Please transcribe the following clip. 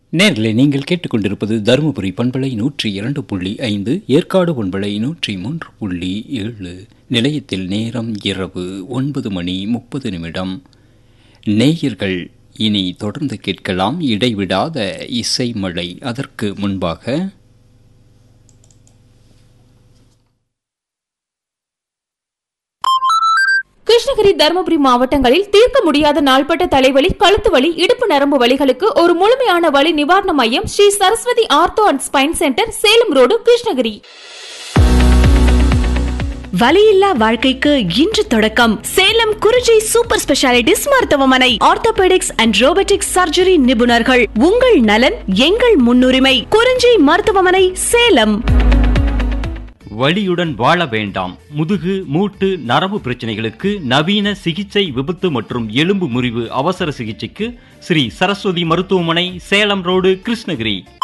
நேரில் நீங்கள் கேட்டுக்கொண்டிருப்பது தருமபுரி பண்பலை நூற்றி இரண்டு புள்ளி ஐந்து ஏற்காடு பண்பலை நூற்றி மூன்று புள்ளி ஏழு நிலையத்தில் நேரம் இரவு ஒன்பது மணி முப்பது நிமிடம் நேயர்கள் இனி தொடர்ந்து கேட்கலாம் இடைவிடாத இசை மழை அதற்கு முன்பாக கிருஷ்ணகிரி தருமபுரி மாவட்டங்களில் தீர்க்க முடியாத நாள்பட்ட தலைவலி கழுத்து வலி இடுப்பு நரம்பு வலிகளுக்கு ஒரு முழுமையான வலி நிவாரண மையம் Sri Saraswathi ortho and spine centre Salem road Krishnagiri வலியில்லா வாழ்க்கைக்கு இன்று தொடக்கம் சேலம் குறிஞ்சி சூப்பர் ஸ்பெஷாலிட்டிஸ் மருத்துவமனை ஆர்த்தோபெடிக்ஸ் அண்ட் ரோபோட்டிக்ஸ் சர்ஜரி நிபுணர்கள் உங்கள் நலன் எங்கள் முன்னுரிமை குறிஞ்சி மருத்துவமனை சேலம் வலியுடன் வாழ வேண்டாம் முதுகு மூட்டு நரம்பு பிரச்சனைகளுக்கு நவீன சிகிச்சை விபத்து மற்றும் எலும்பு முறிவு அவசர சிகிச்சைக்கு ஸ்ரீ சரஸ்வதி மருத்துவமனை சேலம் ரோடு கிருஷ்ணகிரி